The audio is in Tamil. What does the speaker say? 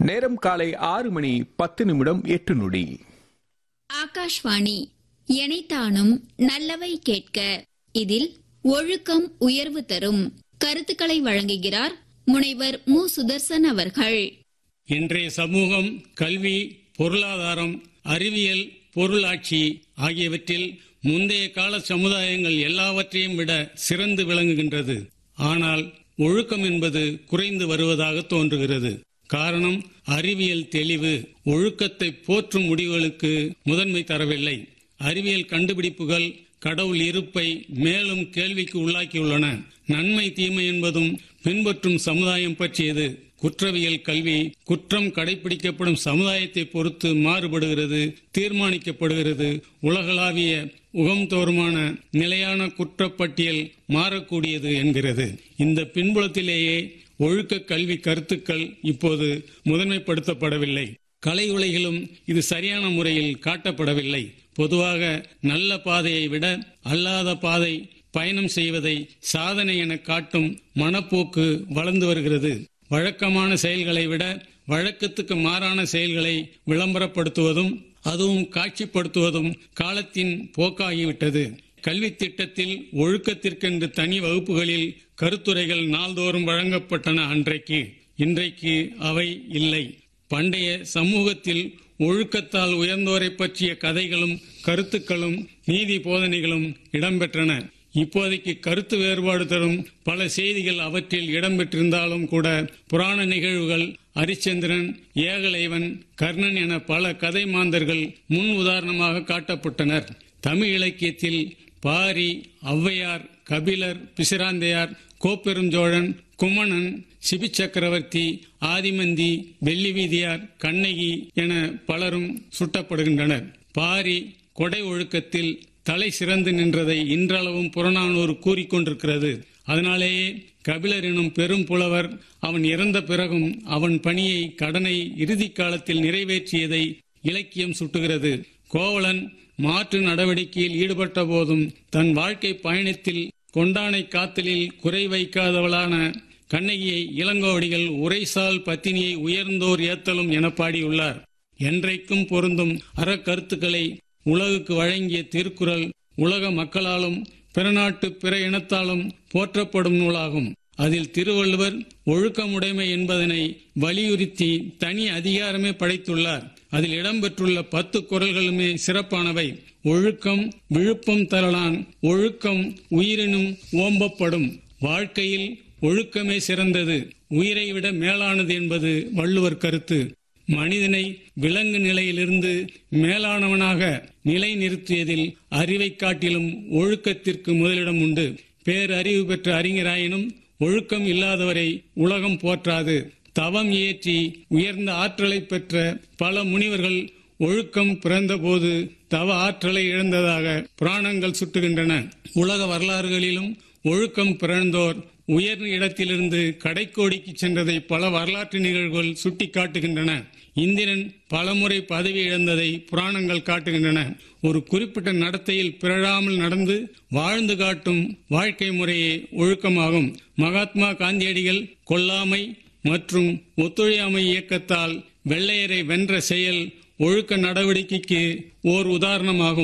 நேரம் காலை ஆறு மணி பத்து நிமிடம் எட்டு நொடி ஆகாஷ்வாணி எனைத்தானும் நல்லவை கேட்க இதில் ஒழுக்கம் உயர்வு தரும் கருத்துக்களை வழங்குகிறார் முனைவர் மு சுதர்சன் அவர்கள் இன்றைய சமூகம் கல்வி பொருளாதாரம் அறிவியல் பொருளாட்சி ஆகியவற்றில் முந்தைய கால சமுதாயங்கள் எல்லாவற்றையும் விட சிறந்து விளங்குகின்றது ஆனால் ஒழுக்கம் என்பது குறைந்து வருவதாக தோன்றுகிறது காரணம் அறிவியல் தெளிவு ஒழுக்கத்தை போற்றும் முடிவுகளுக்கு முதன்மை தரவில்லை அறிவியல் கண்டுபிடிப்புகள் கடவுள் இருப்பை மேலும் கேள்விக்கு உள்ளாக்கியுள்ளன நன்மை தீமை என்பதும் பின்பற்றும் சமுதாயம் பற்றியது குற்றவியல் கல்வி குற்றம் கடைபிடிக்கப்படும் சமுதாயத்தை பொறுத்து மாறுபடுகிறது தீர்மானிக்கப்படுகிறது உலகளாவிய உகம்தோறுமான நிலையான குற்றப்பட்டியல் மாறக்கூடியது என்கிறது இந்த பின்புலத்திலேயே ஒழுக்க கல்வி கருத்துக்கள் இப்போது முதன்மைப்படுத்தப்படவில்லை கலை உலகிலும் இது சரியான முறையில் காட்டப்படவில்லை பொதுவாக நல்ல பாதையை விட அல்லாத பாதை பயணம் செய்வதை சாதனை என காட்டும் மனப்போக்கு வளர்ந்து வருகிறது வழக்கமான செயல்களை விட வழக்கத்துக்கு மாறான செயல்களை விளம்பரப்படுத்துவதும் அதுவும் காட்சிப்படுத்துவதும் காலத்தின் போக்காகிவிட்டது கல்வி திட்டத்தில் ஒழுக்கத்திற்கென்று தனி வகுப்புகளில் கருத்துரைகள் நாள்தோறும் வழங்கப்பட்டன அன்றைக்கு இன்றைக்கு அவை இல்லை பண்டைய சமூகத்தில் ஒழுக்கத்தால் உயர்ந்தோரை பற்றிய கதைகளும் கருத்துக்களும் நீதி போதனைகளும் இடம்பெற்றன இப்போதைக்கு கருத்து வேறுபாடு தரும் பல செய்திகள் அவற்றில் இடம்பெற்றிருந்தாலும் கூட புராண நிகழ்வுகள் அரிச்சந்திரன் ஏகலைவன் கர்ணன் என பல கதை மாந்தர்கள் முன் உதாரணமாக காட்டப்பட்டனர் தமிழ் இலக்கியத்தில் பாரி ஔவையார் கபிலர் பிசிராந்தையார் கோப்பெருஞ்சோழன் குமணன் சிபி சக்கரவர்த்தி ஆதிமந்தி வெள்ளி வீதியார் கண்ணகி என பலரும் சுட்டப்படுகின்றனர் பாரி கொடை ஒழுக்கத்தில் தலை சிறந்து நின்றதை இன்றளவும் புறநானூறு கூறிக்கொண்டிருக்கிறது அதனாலேயே கபிலர் எனும் பெரும் புலவர் அவன் இறந்த பிறகும் அவன் பணியை கடனை இறுதி காலத்தில் நிறைவேற்றியதை இலக்கியம் சுட்டுகிறது கோவலன் மாற்று நடவடிக்கையில் ஈடுபட்ட போதும் தன் வாழ்க்கை பயணத்தில் கொண்டானை காத்தலில் குறை வைக்காதவளான கண்ணகியை இளங்கோவடிகள் உரைசால் பத்தினியை உயர்ந்தோர் ஏத்தலும் என பாடியுள்ளார் என்றைக்கும் பொருந்தும் அறக்கருத்துக்களை உலகுக்கு வழங்கிய திருக்குறள் உலக மக்களாலும் பிற நாட்டு பிற இனத்தாலும் போற்றப்படும் நூலாகும் அதில் திருவள்ளுவர் ஒழுக்கமுடைமை என்பதனை வலியுறுத்தி தனி அதிகாரமே படைத்துள்ளார் அதில் இடம்பெற்றுள்ள பத்து குரல்களுமே சிறப்பானவை ஒழுக்கம் விழுப்பம் தரலான் ஒழுக்கம் உயிரினும் ஓம்பப்படும் வாழ்க்கையில் ஒழுக்கமே சிறந்தது உயிரை விட மேலானது என்பது வள்ளுவர் கருத்து மனிதனை விலங்கு நிலையிலிருந்து மேலானவனாக நிலை நிறுத்தியதில் அறிவை காட்டிலும் ஒழுக்கத்திற்கு முதலிடம் உண்டு பேரறிவு பெற்ற அறிஞராயினும் ஒழுக்கம் இல்லாதவரை உலகம் போற்றாது தவம் இயற்றி உயர்ந்த ஆற்றலை பெற்ற பல முனிவர்கள் ஒழுக்கம் பிறந்தபோது தவ ஆற்றலை இழந்ததாக புராணங்கள் சுட்டுகின்றன உலக வரலாறுகளிலும் ஒழுக்கம் பிறந்தோர் உயர் இடத்திலிருந்து கடைக்கோடிக்கு சென்றதை பல வரலாற்று நிகழ்வுகள் சுட்டி காட்டுகின்றன இந்திரன் பலமுறை பதவி இழந்ததை புராணங்கள் காட்டுகின்றன ஒரு குறிப்பிட்ட நடத்தையில் பிறழாமல் நடந்து வாழ்ந்து காட்டும் வாழ்க்கை முறையே ஒழுக்கமாகும் மகாத்மா காந்தியடிகள் கொல்லாமை மற்றும் ஒத்துழையாமை இயக்கத்தால் வெள்ளையரை வென்ற செயல் ஒழுக்க நடவடிக்கைக்கு ஓர் உதாரணமாகும்